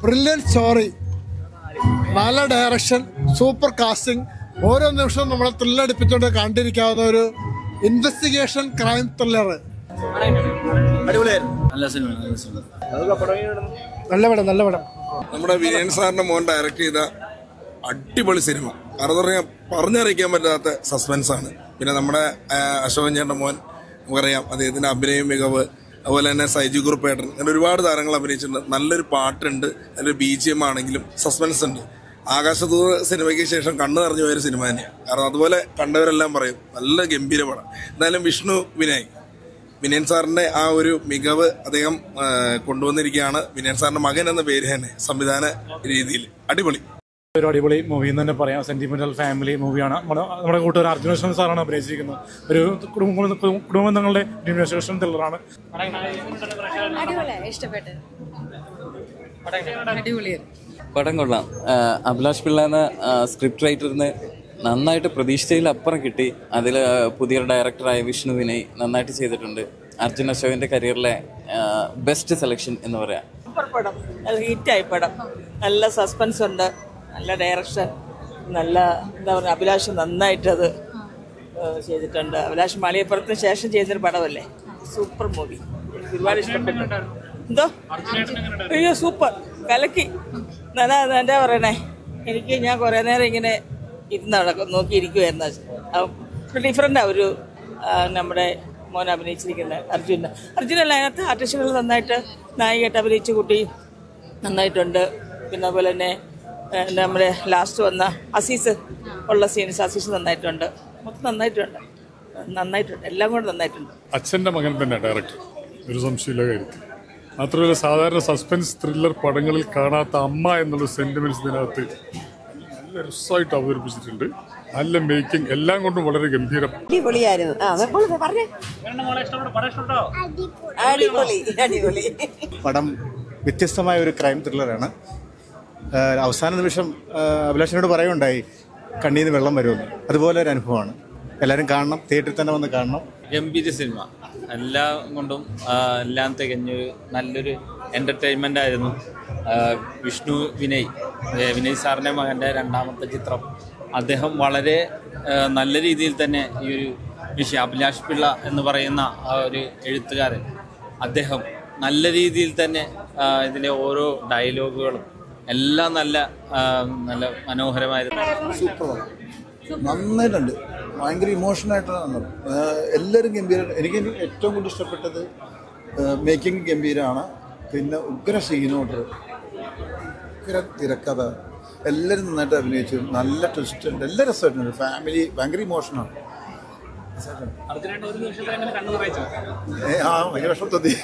brilliant story നല്ല direction super casting ഓരോ നിമിഷവും നമ്മളെ ത്രില്ലടിപ്പിച്ചുകൊണ്ട് കണ്ടിരിക്കാവുന്ന ഒരു ഇൻവെസ്റ്റിഗേഷൻ ക്രൈം ത്രില്ലർ നല്ല സിനിമ നല്ല സിനിമ നല്ല പടം നല്ല പടം നമ്മുടെ വിനയൻ സാറിന്റെ മോൻ ഡയറക്ട് ചെയ്ത അടിപൊളി സിനിമ കാരണം പറഞ്ഞാൽ പറഞ്ഞറിയിക്കാൻ പറ്റാത്ത സസ്പെൻസ് ആണ് പിന്നെ നമ്മുടെ ആ, അശോകൻ ചേട്ടന്റെ മോൻ നമുക്കറിയാം അദ്ദേഹത്തിന്റെ അഭിനയ മികവ് അതുപോലെ തന്നെ സൈജു കുറുപ്പേട്ടൻ അങ്ങനെ ഒരുപാട് താരങ്ങൾ അഭിനയിച്ചിട്ടുണ്ട് നല്ലൊരു പാട്ടുണ്ട് നല്ലൊരു ബി ജി എം ആണെങ്കിലും സസ്പെൻസ് ഉണ്ട് ആകാശദൂർ സിനിമയ്ക്ക് ശേഷം കണ്ണു നിറഞ്ഞു പോയൊരു സിനിമ തന്നെയാണ് കാരണം അതുപോലെ കണ്ടവരെല്ലാം പറയും നല്ല ഗംഭീര പടം എന്നാലും വിഷ്ണു വിനായക് വിനയൻ സാറിന്റെ ആ ഒരു മികവ് അദ്ദേഹം ആ, കൊണ്ടുവന്നിരിക്കുകയാണ് വിനയൻ സാറിന്റെ മകൻ എന്ന പേര് തന്നെ സംവിധാന രീതിയിൽ അടിപൊളി ഒരു അടിപൊളി മൂവി എന്ന് തന്നെ പറയാം സെന്റിമെന്റൽ ഫാമിലി മൂവിയാണ് നമ്മുടെ നമ്മുടെ കൂട്ടുകാർ അർജുന അശോകൻ സാറാണ് അഭിനയിച്ചിരിക്കുന്നത് ഒരു കുടുംബ കുടുംബങ്ങളുടെ ഇൻവെസ്റ്റിഗേഷൻ ത്രില്ലറാണ് അടിപൊളിയാ ഇഷ്ടപ്പെട്ടു അടിപൊളിയായിരുന്നു പടം കൊള്ളാം ആ, അഭിലാഷ് പിള്ള എന്ന സ്ക്രിപ്റ്റ് റൈറ്ററിന് നന്നായിട്ട് പ്രതീക്ഷിച്ചതിൽ അപ്പുറം കിട്ടി അതിൽ പുതിയ ഡയറക്ടറായ വിഷ്ണു വിനയ് നന്നായിട്ട് ചെയ്തിട്ടുണ്ട് അർജുൻ അശോകന്റെ കരിയറിലെ ബെസ്റ്റ് സെലക്ഷൻ എന്ന് പറയാം സൂപ്പർ പടം നല്ല ഹിറ്റായി പടം നല്ല സസ്പെൻസ് ഉണ്ട് നല്ല ഡയറക്ഷൻ നല്ല എന്താ പറയുക അഭിലാഷ് നന്നായിട്ടത് ഏഹ്, ചെയ്തിട്ടുണ്ട് അഭിലാഷ് മാളിയപ്പുറത്തിന് ശേഷം ചെയ്തൊരു പടമല്ലേ സൂപ്പർ മൂവി എനിക്ക് ഒരുപാട് ഇഷ്ടപ്പെട്ടു എന്തോ അയ്യോ സൂപ്പർ കലക്കി നല്ല എന്താ പറയണേ എനിക്ക് ഞാൻ കുറേ നേരം ഇങ്ങനെ ഇരുന്ന് നടക്കും നോക്കിയിരിക്കുമായിരുന്നു ഡിഫറെൻ്റാണ് ഒരു ആ, നമ്മുടെ മോൻ അഭിനയിച്ചിരിക്കുന്നത് അർജുന അർജുനല്ല അതിനകത്ത് ആർട്ടിസ്റ്റുകൾ നന്നായിട്ട് നായികയായിട്ട് അഭിനയിച്ച കുട്ടി നന്നായിട്ടുണ്ട് പിന്നെ അതുപോലെ തന്നെ ഏ, നമ്മുടെ ലാസ്റ്റ് വന്ന അസീസ് ഉള്ള സീൻസ് അസീസ് നന്നായിട്ടുണ്ട് മൊത്തം നന്നായിട്ടുണ്ട് നന്നായിട്ടുണ്ട് എല്ലാം കൂടെ നന്നായിട്ടുണ്ട് അച്ഛന്റെ മകൻ തന്നെ ഡയറക്ടർ ഒരു സംശയമില്ല കാര്യത്തിൽ മാത്രമല്ല സാധാരണ സസ്പെൻസ് ത്രില്ലർ പടങ്ങളിൽ കാണാത്ത അമ്മ എന്നുള്ള സെന്റിമെന്റ്സ് ഇതിനകത്ത് നല്ല രസമായിട്ട് അവതരിപ്പിച്ചിട്ടുണ്ട് നല്ല മേക്കിംഗ് എല്ലാം കൊണ്ടും വളരെ ഗംഭീരം അടിപൊളിയായിരുന്നു ആ അപ്പോൾ പറഞ്ഞേ അടിപൊളി അടിപൊളി പടം വ്യത്യസ്തമായ ഒരു ക്രൈം ത്രില്ലറാണ് ആഹ് അവസാന നിമിഷം ആഹ് അഭിലാഷിനോട് പറയുണ്ടായി കണ്ണീന്ന് വെള്ളം വരുമെന്ന് അതുപോലെ ഒരു അനുഭവമാണ് എല്ലാവരും കാണണം തിയേറ്ററിൽ തന്നെ വന്ന് കാണണം ഗംഭീര സിനിമ എല്ലാം കൊണ്ടും ആ, എല്ലാം തികഞ്ഞൊരു നല്ലൊരു എന്റർടൈൻമെന്റ് ആയിരുന്നു ആ, വിഷ്ണു വിനയ് ഏ, വിനയ് സാറിന്റെ മകന്റെ രണ്ടാമത്തെ ചിത്രം അദ്ദേഹം വളരെ ആ, നല്ല രീതിയിൽ തന്നെ ഈ ഒരു വിഷയം അഭിലാഷ് പിള്ള എന്ന് പറയുന്ന ആ ഒരു എഴുത്തുകാരൻ അദ്ദേഹം നല്ല രീതിയിൽ തന്നെ ആ, ഇതിലെ ഓരോ ഡയലോഗുകളും എല്ലാം നല്ല ആ, നല്ല മനോഹരമായിരുന്നു സൂപ്പറാണ് നന്നായിട്ടുണ്ട് ഭയങ്കര ഇമോഷനായിട്ടാണ് എല്ലാവരും ഗംഭീര എനിക്ക് ഏറ്റവും കൂടുതൽ ഇഷ്ടപ്പെട്ടത് മേക്കിംഗ് ഗംഭീരമാണ് പിന്നെ ഉഗ്ര സീനോട്ട് ഉഗ്ര തിരക്കഥ എല്ലാവരും നന്നായിട്ട് അഭിനയിച്ചു നല്ല ട്വിസ്റ്റ് ഉണ്ട് എല്ലാ രസമായിട്ടുണ്ട് ഫാമിലി ഭയങ്കര ഇമോഷനാണ് ഏ, ആ ഭയങ്കര വിഷം തോന്നി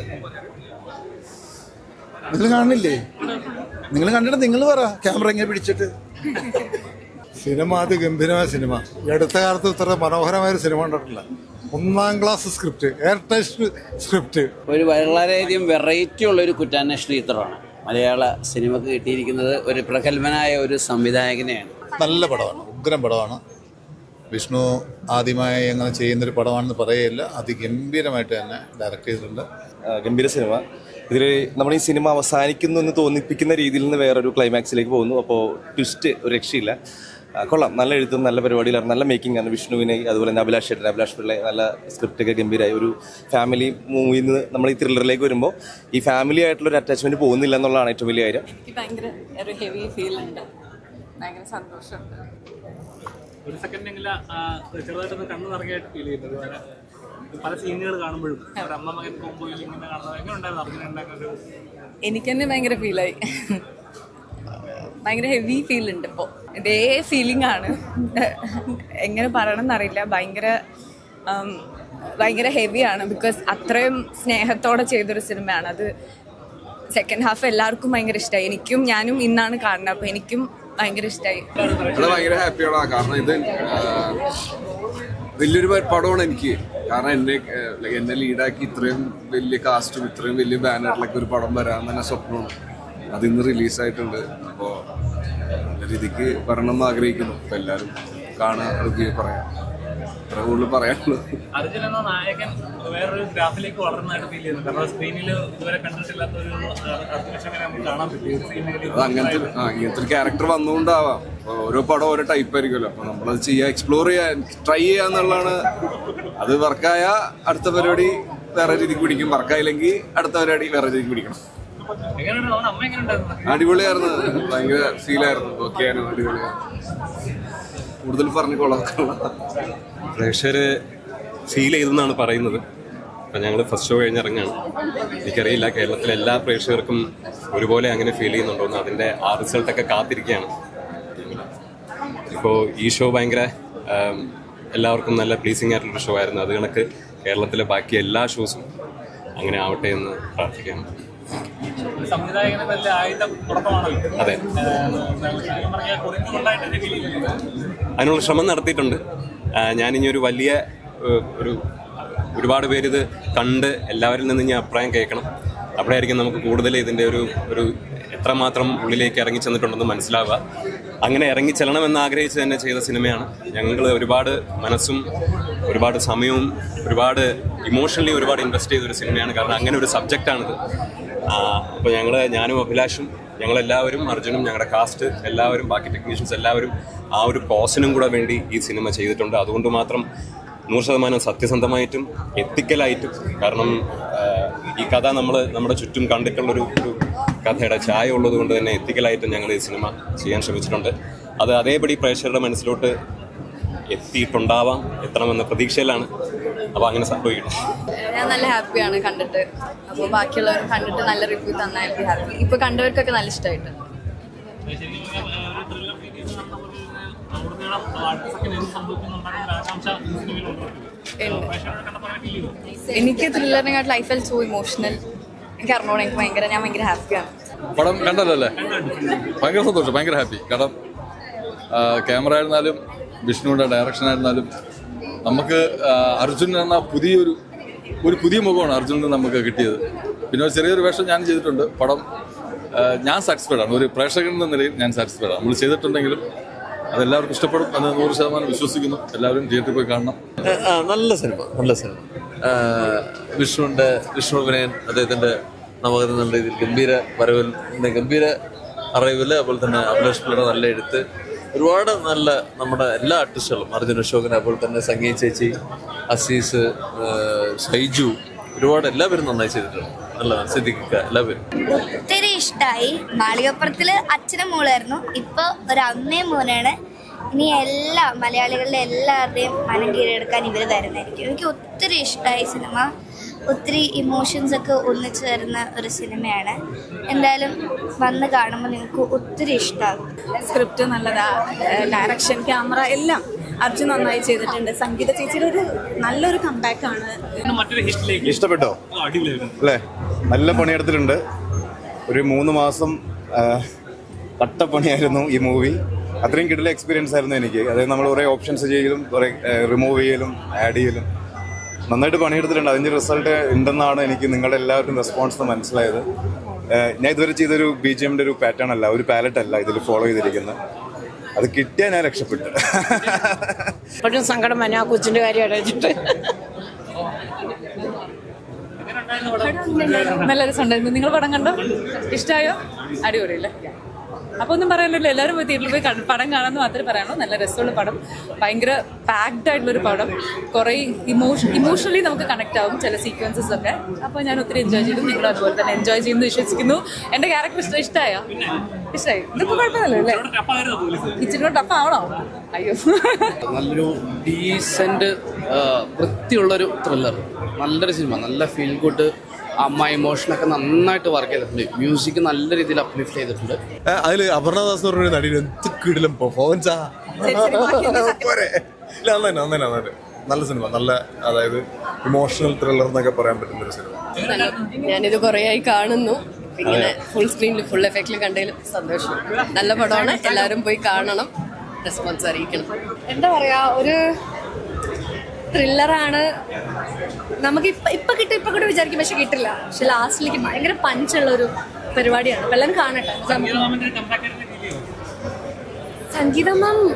നിങ്ങൾ കാണില്ലേ നിങ്ങൾ കണ്ടിട്ട് നിങ്ങൾ പറ ക്യാമറ ഇങ്ങനെ പിടിച്ചിട്ട് സിനിമ അത് ഗംഭീരമായ സിനിമ ഈ അടുത്ത കാലത്ത് ഇത്ര മനോഹരമായ ഒരു സിനിമ കണ്ടിട്ടില്ല ഒന്നാം ക്ലാസ് സ്ക്രിപ്റ്റ് എയർ ടച്ച് സ്ക്രിപ്റ്റ് ഒരു വളരെയധികം വെറൈറ്റി ഉള്ള ഒരു കുറ്റാന്വേഷണ ചിത്രമാണ് മലയാള സിനിമക്ക് കിട്ടിയിരിക്കുന്നത് ഒരു പ്രഗത്ഭനായ ഒരു സംവിധായകനെയാണ് നല്ല പടമാണ് ഉഗ്രം പടമാണ് വിഷ്ണു ആദ്യമായി അങ്ങനെ ചെയ്യുന്നൊരു പടമാണെന്ന് പറയില്ല അതിഗംഭീരമായിട്ട് തന്നെ ഡയറക്റ്റ് ചെയ്തിട്ടുണ്ട് ഗംഭീര സിനിമ ഇതിൽ നമ്മൾ ഈ സിനിമ അവസാനിക്കുന്നു എന്ന് തോന്നിപ്പിക്കുന്ന രീതിയിൽ നിന്ന് വേറൊരു ക്ലൈമാക്സിലേക്ക് പോകുന്നു അപ്പോൾ ട്വിസ്റ്റ് ഒരു രക്ഷയില്ല ആ, കൊള്ളാം നല്ല എഴുത്തും നല്ല പരിപാടിയിലാണ് നല്ല മേക്കിംഗ് ആണ് വിഷ്ണുവിനെ അതുപോലെ തന്നെ അഭിലാഷ് ചേട്ടൻ അഭിലാഷ് പിള്ളെ നല്ല സ്ക്രിപ്റ്റ് ഒക്കെ ഗംഭീരമായി ഒരു ഫാമിലി മൂവിയിൽ നിന്ന് നമ്മൾ ഈ ത്രില്ലറിലേക്ക് വരുമ്പോൾ ഈ ഫാമിലി ആയിട്ടുള്ള ഒരു അറ്റാച്ച്മെന്റ് പോകുന്നില്ല എന്നുള്ളതാണ് ഏറ്റവും വലിയ കാര്യം എനിക്ക് ഭയങ്കര ഒരു ഹെവി ഫീൽ ഉണ്ട് ഭയങ്കര സന്തോഷമുണ്ട് ഒരു സെക്കൻഡെങ്കിലും ചെറുതായിട്ടൊന്ന് കണ്ണു നിറഞ്ഞായിട്ട് ഫീൽ ചെയ്യുന്നത് അതുപോലെ പല സീനുകൾ കാണുമ്പോഴും ഒരു അമ്മ മകൻ കോമ്പോയിൽ ഇങ്ങനെ കാണുന്നത് എങ്ങനെ ഉണ്ടായിരുന്നു അർജുന ഉണ്ടാക്കുന്ന ഒരു എനിക്ക് തന്നെ ഭയങ്കര ഫീലായി ഭയങ്കര ഹെവി ഫീൽ ഉണ്ട് ഇപ്പോൾ ഇതേ ഫീലിംഗ് ആണ് എങ്ങനെ പറയണം എന്നറിയില്ല ഭയങ്കര ഉം, ഭയങ്കര ഹെവിയാണ് ബിക്കോസ് അത്രയും സ്നേഹത്തോടെ ചെയ്തൊരു സിനിമയാണ് അത് സെക്കൻഡ് ഹാഫ് എല്ലാവർക്കും ഭയങ്കര ഇഷ്ടമായി എനിക്കും ഞാനും ഇന്നാണ് കാണുന്നത് അപ്പോൾ എനിക്കും ഭയങ്കര ഇഷ്ടമായി അത് ഭയങ്കര ഹാപ്പിയാണ് കാരണം ഇത് ആ, വലിയൊരു പടമാണ് എനിക്ക് കാരണം എന്നെ ആ, like എന്നെ ലീഡാക്കി ഇത്രയും വലിയ കാസ്റ്റും ഇത്രയും വലിയ ബാനറിലൊക്കെ ഒരു പടം വരാൻ തന്നെ സ്വപ്നമാണ് അത് ഇന്ന് റിലീസായിട്ടുണ്ട് അപ്പോൾ നല്ല രീതിക്ക് വരണം എന്ന് ആഗ്രഹിക്കുന്നു അപ്പോൾ എല്ലാവരും കാണാൻ റിവ്യൂ പറയാം അത്ര കൂടുതൽ പറയാനുള്ളത് അർജുൻ എന്ന നായകൻ വേറൊരു ഗ്രാഫിലേക്ക് വളർന്നതായിട്ട് ഫീൽ ചെയ്യുന്നു കാരണം സ്ക്രീനിൽ ഇതുവരെ കണ്ടിട്ടില്ലാത്ത ഒരു അർജുൻ അശോകനെ നമുക്ക് കാണാൻ പറ്റും അത് അങ്ങനത്തെ ആ ഇങ്ങനത്തെ ഒരു ക്യാരക്ടർ വന്നുകൊണ്ടാവാം അപ്പൊ ഓരോ പടം ഓരോ ടൈപ്പ് ആയിരിക്കുമല്ലോ അപ്പൊ നമ്മളത് ചെയ്യുക എക്സ്പ്ലോർ ചെയ്യാൻ ട്രൈ ചെയ്യുക എന്നുള്ളതാണ് അത് വർക്കായ അടുത്ത പരിപാടി വേറെ രീതിക്ക് പിടിക്കും വർക്കായില്ലെങ്കിൽ അടുത്ത പരിപാടി വേറെ രീതിക്ക് പിടിക്കണം എങ്ങനെയുണ്ട് നമ്മുടെ അമ്മ എങ്ങനെയുണ്ടായിരുന്നു അടിപൊളിയായിരുന്നു ഭയങ്കര ഫീലായിരുന്നു ഓക്കെ ആയിരുന്നു അടിപൊളിയായിരുന്നു കൂടുതൽ പറഞ്ഞു കൊള്ളാം പ്രേക്ഷകർ ഫീൽ ചെയ്തെന്നാണ് പറയുന്നത് അപ്പം ഞങ്ങൾ ഫസ്റ്റ് ഷോ കഴിഞ്ഞിറങ്ങാണ് എനിക്കറിയില്ല കേരളത്തിലെ എല്ലാ പ്രേക്ഷകർക്കും ഒരുപോലെ അങ്ങനെ ഫീൽ ചെയ്യുന്നുണ്ടോ എന്ന് അതിൻ്റെ ആ റിസൾട്ടൊക്കെ കാത്തിരിക്കുകയാണ് ഇപ്പോൾ ഈ ഷോ ഭയങ്കര ആം, എല്ലാവർക്കും നല്ല പ്ലീസിങ് ആയിട്ടുള്ളൊരു ഷോ ആയിരുന്നു അത് കണക്ക് കേരളത്തിലെ ബാക്കി എല്ലാ ഷോസും അങ്ങനെ ആവട്ടെ എന്ന് പ്രാർത്ഥിക്കാം സംവിധായകനെ നല്ല ആയുധ തുടക്കമാണല്ലോ അതെ ശരിക്കും പറഞ്ഞാൽ കുറിഞ്ഞുകൊണ്ടായിട്ട് എന്നെ ഫീൽ ചെയ്യുന്നത് അതിനുള്ള ശ്രമം നടത്തിയിട്ടുണ്ട് ആ, ഞാനിനി ഒരു വലിയ ഏഹ്, ഒരു ഒരുപാട് പേര് ഇത് കണ്ട് എല്ലാവരിൽ നിന്ന് ഞാൻ അഭിപ്രായം കേൾക്കണം അപ്പോഴായിരിക്കും നമുക്ക് കൂടുതൽ ഇതിൻ്റെ ഒരു ഒരു എത്രമാത്രം ഉള്ളിലേക്ക് ഇറങ്ങി ചെന്നിട്ടുണ്ടെന്ന് മനസ്സിലാവുക അങ്ങനെ ഇറങ്ങി ചെല്ലണമെന്ന് ആഗ്രഹിച്ച് തന്നെ ചെയ്ത സിനിമയാണ് ഞങ്ങൾ ഒരുപാട് മനസ്സും ഒരുപാട് സമയവും ഒരുപാട് ഇമോഷണലി ഒരുപാട് ഇൻവെസ്റ്റ് ചെയ്ത ഒരു സിനിമയാണ് കാരണം അങ്ങനെ ഒരു സബ്ജക്റ്റാണിത് അപ്പോൾ ഞങ്ങൾ ഞാനും അഭിലാഷും ഞങ്ങളെല്ലാവരും അർജുനും ഞങ്ങളുടെ കാസ്റ്റ് എല്ലാവരും ബാക്കി ടെക്നീഷ്യൻസ് എല്ലാവരും ആ ഒരു കോസിനും കൂടെ വേണ്ടി ഈ സിനിമ ചെയ്തിട്ടുണ്ട് അതുകൊണ്ട് മാത്രം നൂറ് ശതമാനം സത്യസന്ധമായിട്ടും എത്തിക്കലായിട്ടും കാരണം ആ, ഈ കഥ നമ്മൾ നമ്മുടെ ചുറ്റും കണ്ടിട്ടുള്ളൊരു ഒരു കഥയുടെ ചായ ഉള്ളത് കൊണ്ട് തന്നെ എത്തിക്കലായിട്ടും ഞങ്ങൾ ഈ സിനിമ ചെയ്യാൻ ശ്രമിച്ചിട്ടുണ്ട് അത് അതേപടി പ്രേക്ഷകരുടെ മനസ്സിലോട്ട് എത്തിയിട്ടുണ്ടാവാം എത്തണമെന്ന പ്രതീക്ഷയിലാണ് അപ്പോൾ അങ്ങനെ സംഭവിക്കട്ടെ ഞാൻ നല്ല ഹാപ്പിയാണ് കണ്ടിട്ട് അപ്പോൾ ബാക്കിയുള്ളവർ കണ്ടിട്ട് നല്ല റിവ്യൂ തന്നായിരിക്കും ഹാപ്പി ഇപ്പൊ കണ്ടവർക്കൊക്കെ നല്ല ഇഷ്ടമായിട്ട് ശരിക്കും പറഞ്ഞാൽ ഒരു ത്രില്ലർ ഫീൽ ചെയ്യുന്ന അവിടുന്ന് അടുത്ത സെക്കൻഡ് എന്ത് സംഭവിക്കുന്നുണ്ടാകുന്ന ഒരു ആകാംക്ഷ ഈ സിനിമയിലുണ്ട് പ്രേക്ഷകരെ കണ്ടപ്പോൾ അങ്ങനെ ഫീൽ ചെയ്തു എനിക്ക് ത്രില്ലറിനെക്കാട്ട് ലൈഫ് ഫെൽ സോ ഇമോഷണൽ എനിക്ക് അറിഞ്ഞോളൂ എനിക്ക് ഭയങ്കര ഞാൻ ഭയങ്കര ഹാപ്പിയാണ് പടം കണ്ടല്ലോ അല്ലേ ഭയങ്കര സന്തോഷം ഭയങ്കര ഹാപ്പി കാരണം ആ, ക്യാമറ ആയിരുന്നാലും വിഷ്ണുവിൻ്റെ ഡയറക്ഷൻ ആയിരുന്നാലും നമുക്ക് ആ, അർജുൻ എന്ന പുതിയൊരു ഒരു പുതിയ മുഖമാണ് അർജുനിൽ നിന്ന് നമുക്ക് കിട്ടിയത് പിന്നെ ഒരു ചെറിയൊരു വേഷം ഞാൻ ചെയ്തിട്ടുണ്ട് പടം ആ, ഞാൻ സാറ്റിസ്ഫൈഡ് ആണ് ഒരു പ്രേക്ഷകൻ എന്ന നിലയിൽ ഞാൻ സാറ്റിസ്ഫൈഡ് ആണ് നമ്മൾ ചെയ്തിട്ടുണ്ടെങ്കിലും അതെല്ലാവർക്കും ഇഷ്ടപ്പെടും എന്ന് നൂറ് ശതമാനം വിശ്വസിക്കുന്നു എല്ലാവരും തിയേറ്ററിൽ പോയി കാണണം ആ, നല്ല സിനിമ നല്ല സിനിമ ആ, വിഷ്ണുവിൻ്റെ വിഷ്ണു വിനയൻ അദ്ദേഹത്തിൻ്റെ നമുക്ക് നല്ല രീതിയിൽ ഗംഭീര വരവിൽ പിന്നെ ഗംഭീര അറിവിൽ അതുപോലെ തന്നെ അഭിലാഷ് പിള്ളയുടെ നല്ല എഴുത്ത് ഒരുപാട് നല്ല നമ്മുടെ എല്ലാ ആർട്ടിസ്റ്റുകളും അർജുൻ അശോകൻ അതുപോലെ തന്നെ സംഗീത ചേച്ചി അസീസ് ആ, ഷൈജു ഒരുപാട് എല്ലാവരും നന്നായി ചെയ്തിട്ടുണ്ട് നല്ല സിദ്ദിഖിക്ക എല്ലാവരും ഒത്തിരി ഇഷ്ടമായി മാളികപ്പുറത്തില് അച്ഛനും മോളായിരുന്നു ഇപ്പൊ ഒരു അമ്മയും മോനാണ് ഇനി എല്ലാ മലയാളികളുടെ എല്ലാവരുടെയും മനം കീഴടക്കാൻ ഇവർ തരുന്നതായിരിക്കും എനിക്ക് ഒത്തിരി ഇഷ്ടമായി സിനിമ ഒത്തിരി ഇമോഷൻസ് ഒക്കെ ഒന്നിച്ചു തരുന്ന ഒരു സിനിമയാണ് എന്തായാലും വന്ന് കാണുമ്പോൾ നിങ്ങൾക്ക് ഒത്തിരി ഇഷ്ടമാകും സ്ക്രിപ്റ്റ് നല്ലതാ ഡയറക്ഷൻ ക്യാമറ എല്ലാം അർജുൻ നന്നായി ചെയ്തിട്ടുണ്ട് സംഗീത ചേച്ചിയുടെ ഒരു നല്ലൊരു കമ്പാക്ക് ആണ് മറ്റൊരു ഹിറ്റിലേക്ക് ഇഷ്ടപ്പെട്ടോ അടിപൊളിയായിരുന്നു അല്ലേ നല്ല പണിയെടുത്തിട്ടുണ്ട് ഒരു മൂന്ന് മാസം ആ, കട്ടപ്പണിയായിരുന്നു ഈ മൂവി അത്രയും കിടില എക്സ്പീരിയൻസ് ആയിരുന്നു എനിക്ക് അതായത് നമ്മൾ കുറേ ഓപ്ഷൻസ് ചെയ്യലും കുറേ റിമൂവ് ചെയ്യലും ആഡ് ചെയ്യലും നന്നായിട്ട് പണിയെടുത്തിട്ടുണ്ട് അതിൻ്റെ റിസൾട്ട് ഉണ്ടെന്നാണ് എനിക്ക് നിങ്ങളുടെ എല്ലാവരുടെയും റെസ്പോൺസ് മനസ്സിലായത് ആ, ഞാൻ ഇതുവരെ ചെയ്തൊരു ബി ജി എമ്മിൻ്റെ ഒരു പാറ്റേൺ അല്ല ഒരു പാലറ്റ് അല്ല ഇതിൽ ഫോളോ ചെയ്തിരിക്കുന്നത് അത് കിട്ടിയാൽ ഞാൻ രക്ഷപ്പെട്ടു എപ്പോഴും സങ്കടം വന്നെ ആ കൊച്ചിന്റെ കാര്യം ആലോചിച്ചിട്ട് നല്ല രസമുണ്ടായിരുന്നു നിങ്ങൾ പടം കണ്ടോ ഇഷ്ടമായോ അടിപൊളിയല്ലേ അപ്പൊ ഒന്നും പറയാനില്ല എല്ലാവരും പോയി തിയേറ്ററിൽ പോയി കണ്ട് പടം കാണാമെന്ന് മാത്രമേ പറയാനുള്ളൂ നല്ല രസമുള്ള പടം ഭയങ്കര പാക്ഡ് ആയിട്ടുള്ളൊരു പടം കുറേ ഇമോഷൻ ഇമോഷണലി നമുക്ക് കണക്ട് ആവും ചില സീക്വൻസസ് ഒക്കെ അപ്പോൾ ഞാൻ ഒത്തിരി എൻജോയ് ചെയ്തു നിങ്ങൾ അതുപോലെ തന്നെ എൻജോയ് ചെയ്യുന്നു വിശ്വസിക്കുന്നു എൻ്റെ ക്യാരക്ടർ ഇഷ്ടം ഇഷ്ടമായോ ഇഷ്ടമായി ഇതിപ്പോൾ കുഴപ്പമില്ലല്ലോ അല്ലേ ഇച്ചിരി ടഫ് ആവണോ അയ്യോ നല്ലൊരു ഡീസന്റ് വൃത്തിയുള്ളൊരു ത്രില്ലർ നല്ലൊരു സിനിമ നല്ല ഫീൽ ഗുഡ് അമ്മ ഇമോഷനൊക്കെ നന്നായിട്ട് വർക്ക് ചെയ്തിട്ടുണ്ട് മ്യൂസിക് നല്ല രീതിയിൽ അപ്ലിഫ്റ്റ് ചെയ്തിട്ടുണ്ട് അതിൽ അപർണദാസ് എന്ന് പറഞ്ഞ നടിയിൽ എന്ത് കിടിലം പെർഫോമൻസാ പോരെ ഇല്ല നന്നായി നന്നായി നന്നായിട്ട് നല്ല സിനിമ നല്ല അതായത് ഇമോഷണൽ ത്രില്ലർ എന്നൊക്കെ പറയാൻ പറ്റുന്ന ഒരു സിനിമ ഞാനിത് കുറേ ആയി കാണുന്നു ഇങ്ങനെ ഫുൾ സ്ക്രീനിൽ ഫുൾ എഫക്റ്റിൽ കണ്ടതിലും സന്തോഷം നല്ല പടമാണ് എല്ലാവരും പോയി കാണണം റെസ്പോൺസ് അറിയിക്കണം എന്താ പറയാ ഒരു ത്രില്ലറാണ് നമുക്ക് ഇപ്പൊ ഇപ്പൊ കിട്ടും ഇപ്പൊ കിട്ടും വിചാരിക്കും പക്ഷെ കിട്ടില്ല പക്ഷെ ലാസ്റ്റിലേക്ക് ഭയങ്കര പഞ്ചുള്ള ഒരു പരിപാടിയാണ് അപ്പൊ എല്ലാവരും കാണട്ടെ സംഗീത മാം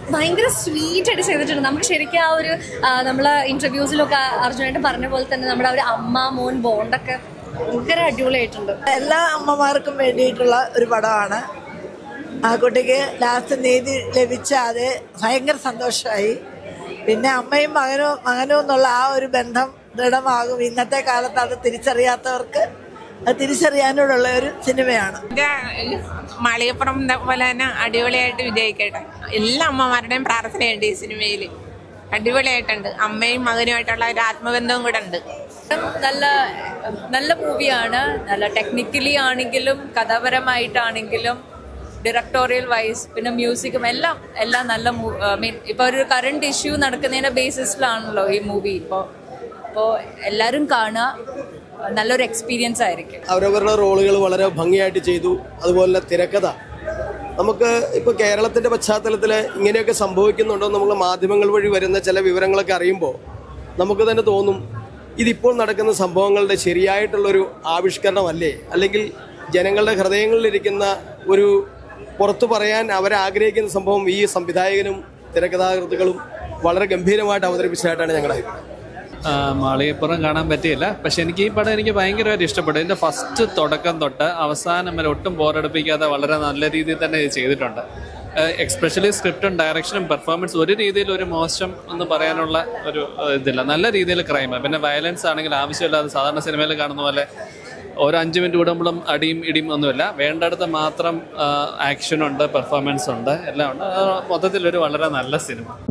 ഭയങ്കര സ്വീറ്റ് ആയിട്ട് ചെയ്തിട്ടുണ്ട് നമുക്ക് ശരിക്കും ആ ഒരു നമ്മൾ ഇന്റർവ്യൂസിലൊക്കെ അർജുനായിട്ട് പറഞ്ഞ പോലെ തന്നെ നമ്മുടെ ആ ഒരു അമ്മ മോൻ ബോണ്ടൊക്കെ ഭയങ്കര അടിപൊളിയായിട്ടുണ്ട് എല്ലാ അമ്മമാർക്കും വേണ്ടിയിട്ടുള്ള ഒരു പടമാണ് ആ കുട്ടിക്ക് ലാസ്റ്റ് നീതി ലഭിച്ച അത് ഭയങ്കര സന്തോഷമായി പിന്നെ അമ്മയും മകനും മകനും എന്നുള്ള ആ ഒരു ബന്ധം ദൃഢമാകും ഇന്നത്തെ കാലത്ത് അത് തിരിച്ചറിയാത്തവർക്ക് അത് തിരിച്ചറിയാനോടുള്ള ഒരു സിനിമയാണ് മാളികപ്പുറം പോലെ തന്നെ അടിപൊളിയായിട്ട് വിജയിക്കട്ടെ എല്ലാ അമ്മമാരുടെയും പ്രാർത്ഥനയുണ്ട് ഈ സിനിമയിൽ അടിപൊളിയായിട്ടുണ്ട് അമ്മയും മകനുമായിട്ടുള്ള ഒരു ആത്മബന്ധവും കൂടെ ഉണ്ട് നല്ല നല്ല മൂവിയാണ് നല്ല ടെക്നിക്കലി ആണെങ്കിലും കഥാപരമായിട്ടാണെങ്കിലും ഡയറക്ടോറിയൽ വൈസ് പിന്നെ മ്യൂസിക്കും എല്ലാം എല്ലാം നല്ല മീൻ ഇപ്പോൾ ഒരു കറണ്ട് ഇഷ്യൂ നടക്കുന്നതിൻ്റെ ബേസിസിലാണല്ലോ ഈ മൂവി ഇപ്പോൾ അപ്പോൾ എല്ലാവരും കാണുക നല്ലൊരു എക്സ്പീരിയൻസ് ആയിരിക്കും അവരവരുടെ റോളുകൾ വളരെ ഭംഗിയായിട്ട് ചെയ്തു അതുപോലെ തിരക്കഥ നമുക്ക് ഇപ്പോൾ കേരളത്തിൻ്റെ പശ്ചാത്തലത്തിൽ ഇങ്ങനെയൊക്കെ സംഭവിക്കുന്നുണ്ടോ നമ്മൾ മാധ്യമങ്ങൾ വഴി വരുന്ന ചില വിവരങ്ങളൊക്കെ അറിയുമ്പോൾ നമുക്ക് തന്നെ തോന്നും ഇതിപ്പോൾ നടക്കുന്ന സംഭവങ്ങളുടെ ശരിയായിട്ടുള്ളൊരു ആവിഷ്കരണമല്ലേ അല്ലെങ്കിൽ ജനങ്ങളുടെ ഹൃദയങ്ങളിലിരിക്കുന്ന ഒരു പുറത്തു പറയാൻ അവരാഗ്രഹിക്കുന്ന സംഭവം ഈ സംവിധായകനും തിരക്കഥാകൃത്തുക്കളും വളരെ ഗംഭീരമായിട്ട് അവതരിപ്പിച്ചതായിട്ടാണ് ഞങ്ങളുടെ അഭിപ്രായം ആ, മാളികപ്പുറം കാണാൻ പറ്റിയില്ല പക്ഷെ എനിക്ക് ഈ പടം എനിക്ക് ഭയങ്കരമായിട്ട് ഇഷ്ടപ്പെട്ടു ഇതിന്റെ ഫസ്റ്റ് തുടക്കം തൊട്ട് അവസാനം വരെ ഒട്ടും ബോറടിപ്പിക്കാതെ വളരെ നല്ല രീതിയിൽ തന്നെ ഇത് ചെയ്തിട്ടുണ്ട് എക്സ്പെഷ്യലി സ്ക്രിപ്റ്റും ഡയറക്ഷനും പെർഫോമൻസ് ഒരു രീതിയിൽ ഒരു മോശം എന്ന് പറയാനുള്ള ഒരു ഏഹ്, ഇതില്ല നല്ല രീതിയിൽ ക്രൈം പിന്നെ വയലൻസ് ആണെങ്കിൽ ആവശ്യമില്ലാതെ സാധാരണ സിനിമയിൽ കാണുന്ന പോലെ ഓരോ അഞ്ച് മിനിറ്റ് കൂടുമ്പോഴും അടിയും ഇടിയും ഒന്നുമില്ല വേണ്ടടുത്ത് മാത്രം ആക്ഷൻ ഉണ്ട് പെർഫോമൻസ് ഉണ്ട് എല്ലാം ഉണ്ട് ആ, മൊത്തത്തിലൊരു വളരെ നല്ല സിനിമ